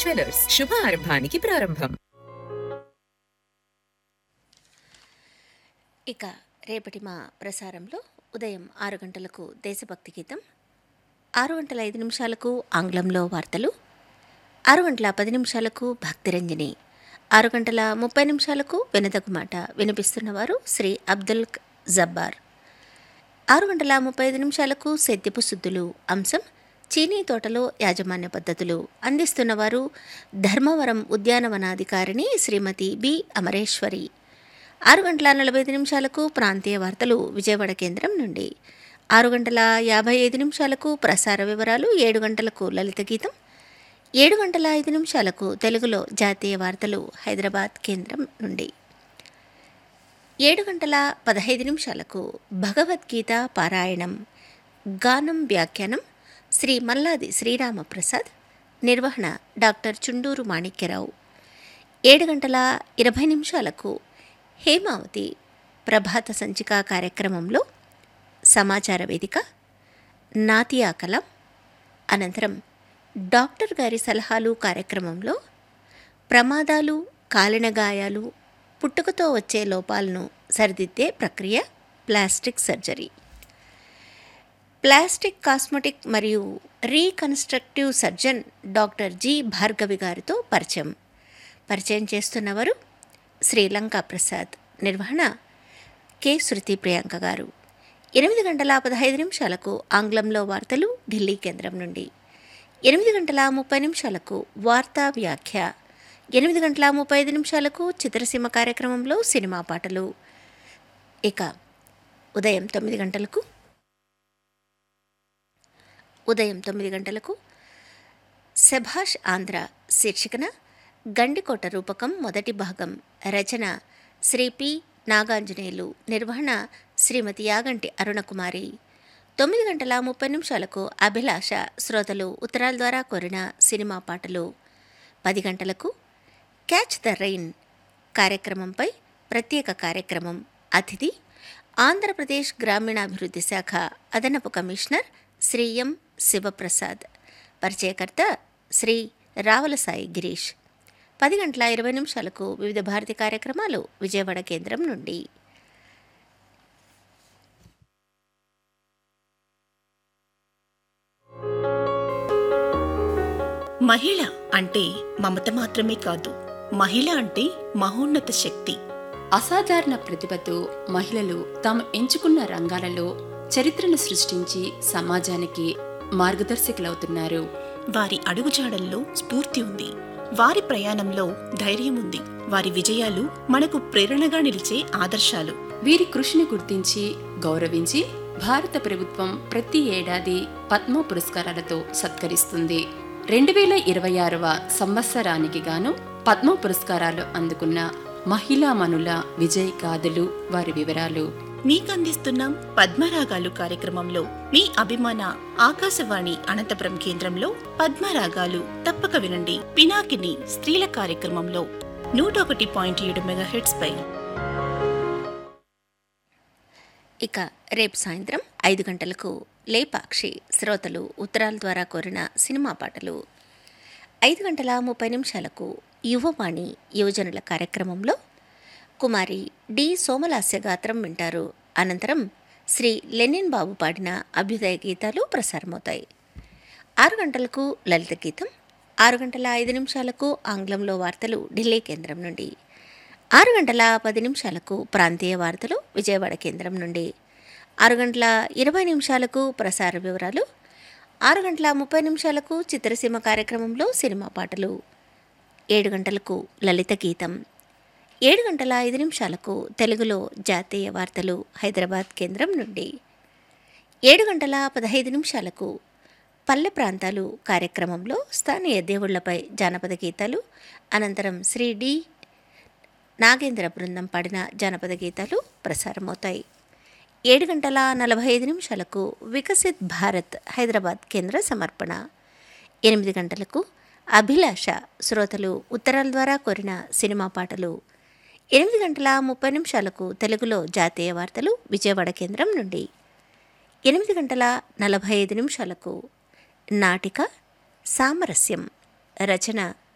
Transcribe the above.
jewellers శుభ ఆరంభానికి ప్రారంభం ఇక రేపటి మా ప్రసారంలో ఉదయం ఆరు గంటలకు దేశభక్తి గీతం ఆరు గంటల ఐదు నిమిషాలకు ఆంగ్లంలో వార్తలు ఆరు గంటల పది నిమిషాలకు భక్తిరంజని ఆరు గంటల ముప్పై నిమిషాలకు వినదగు మాట వినిపిస్తున్నవారు శ్రీ అబ్దుల్ జబ్బార్ ఆరు గంటల ముప్పై ఐదు నిమిషాలకు సెద్దిపు శుద్ధులు అంశం చీనీ తోటలో యాజమాన్య పద్ధతులు అందిస్తున్నవారు ధర్మవరం ఉద్యానవనాధికారిణి శ్రీమతి బి అమరేశ్వరి ఆరు గంటల నలభై ఐదు నిమిషాలకు ప్రాంతీయ వార్తలు విజయవాడ కేంద్రం నుండి ఆరు గంటల యాభై ఐదు నిమిషాలకు ప్రసార వివరాలు ఏడు గంటలకు లలిత గీతం ఏడు గంటల ఐదు నిమిషాలకు తెలుగులో జాతీయ వార్తలు హైదరాబాద్ కేంద్రం నుండి ఏడు గంటల పదహైదు నిమిషాలకు భగవద్గీత పారాయణం గానం వ్యాఖ్యానం శ్రీ మల్లాది శ్రీరామప్రసాద్ నిర్వహణ డాక్టర్ చుండూరు మాణిక్యరావు ఏడు గంటల ఇరవై నిమిషాలకు హేమావతి ప్రభాత సంచిక కార్యక్రమంలో సమాచార వేదిక నాతియా కలం అనంతరం డాక్టర్ గారి సలహాలు కార్యక్రమంలో ప్రమాదాలు కాలిన గాయాలు పుట్టుకతో వచ్చే లోపాలను సరిదిద్దే ప్రక్రియ ప్లాస్టిక్ సర్జరీ ప్లాస్టిక్ కాస్మెటిక్ మరియు reconstructive surgeon doctor G Bhargavi గారితో పరిచయం పరిచయం చేస్తున్నవారు శ్రీలంక ప్రసాద్ నిర్వహణ కె శృతి ప్రియాంక గారు ఎనిమిది గంటల పదహైదు నిమిషాలకు ఆంగ్లంలో వార్తలు ఢిల్లీ కేంద్రం నుండి ఎనిమిది గంటల ముప్పై నిమిషాలకు వార్తా వ్యాఖ్య ఎనిమిది గంటల ముప్పై ఐదు నిమిషాలకు చిత్రసీమ కార్యక్రమంలో సినిమా పాటలు ఇక ఉదయం తొమ్మిది గంటలకు ఉదయం తొమ్మిది గంటలకు శభాష్ ఆంధ్ర శీర్షికన గండికోట రూపకం మొదటి భాగం రచన శ్రీ పి నాగాంజనేయులు నిర్వహణ శ్రీమతి యాగంటి అరుణకుమారి తొమ్మిది గంటల ముప్పై నిమిషాలకు అభిలాష శ్రోతలు ఉత్తరాల ద్వారా కోరిన సినిమా పాటలు పది గంటలకు క్యాచ్ ద రెయిన్ కార్యక్రమంపై ప్రత్యేక కార్యక్రమం అతిథి ఆంధ్రప్రదేశ్ గ్రామీణాభివృద్ధి శాఖ అదనపు కమిషనర్ శ్రీ ఎం శివప్రసాద్ పరిచయకర్త శ్రీ రావలసాయి గిరీష్ పది గంటల ఇరవై నిమిషాలకు వివిధ భారతి కార్యక్రమాలు విజయవాడ కేంద్రం నుండి మహిళ అంటే మమత మాత్రమే కాదు మహిళ అంటే మహోన్నత శక్తి అసాధారణ ప్రతిభతో మహిళలు తాము ఎంచుకున్న రంగాలలో చరిత్రను సృష్టించి సమాజానికి మార్గదర్శకులవుతున్నారు వారి అడుగుజాడల్లో స్ఫూర్తి ఉంది వారి ప్రయాణంలో ధైర్యం ఉంది వారి విజయాలు మనకు ప్రేరణగా నిలిచే ఆదర్శాలు వీరి కృషిని గుర్తించి గౌరవించి భారత ప్రభుత్వం ప్రతి ఏడాది పద్మ పురస్కారాలతో సత్కరిస్తుంది రెండు వేల ఇరవై ఆరవ సంవత్సరానికి గాను పద్మ పురస్కారాలు అందుకున్న మహిళామణుల విజయ్ గాథలు వారి వివరాలు మీకందిస్తున్నాం పద్మరాగాలు కార్యక్రమంలో మీ అభిమాన ఆకాశవాణి అనంతపురం కేంద్రంలో పద్మరాగాలు తప్పక వినండి పినాకిని స్త్రీల కార్యక్రమంలో నూట ఒకటి పాయింట్ ఏడు మెగాహెట్స్ పై ఇక రేపు సాయంత్రం ఐదు గంటలకు లేపాక్షి శ్రోతలు ఉత్తరాల ద్వారా కోరిన సినిమా పాటలు ఐదు గంటల ముప్పై నిమిషాలకు యువవాణి యువజనుల కార్యక్రమంలో కుమారి డి సోమలాస్య గాత్రం వింటారు అనంతరం శ్రీ లెనిన్ బాబు పాడిన అభ్యుదయ గీతాలు ప్రసారమవుతాయి ఆరు గంటలకు లలిత గీతం ఆరు గంటల ఐదు నిమిషాలకు ఆంగ్లంలో వార్తలు ఢిల్లీ కేంద్రం నుండి ఆరు గంటల పది నిమిషాలకు ప్రాంతీయ వార్తలు విజయవాడ కేంద్రం నుండి ఆరు గంటల ఇరవై నిమిషాలకు ప్రసార వివరాలు ఆరు గంటల ముప్పై నిమిషాలకు చిత్రసీమ కార్యక్రమంలో సినిమా పాటలు ఏడు గంటలకు లలిత గీతం ఏడు గంటల ఐదు నిమిషాలకు తెలుగులో జాతీయ వార్తలు హైదరాబాద్ కేంద్రం నుండి ఏడు గంటల పదహైదు నిమిషాలకు పల్లె ప్రాంతాలు కార్యక్రమంలో స్థానియ దేవుళ్లపై జానపద గీతాలు అనంతరం శ్రీ డి నాగేంద్ర బృందం పాడిన జానపద గీతాలు ప్రసారమవుతాయి ఏడు గంటల నలభై ఐదు నిమిషాలకు వికసిత్ భారత్ హైదరాబాద్ కేంద్ర సమర్పణ ఎనిమిది గంటలకు అభిలాష శ్రోతలు ఉత్తరాల ద్వారా కోరిన సినిమా పాటలు ఎనిమిది గంటల ముప్పై నిమిషాలకు తెలుగులో జాతీయ వార్తలు విజయవాడ కేంద్రం నుండి ఎనిమిది గంటల నలభై ఐదు నిమిషాలకు నాటిక సామరస్యం రచన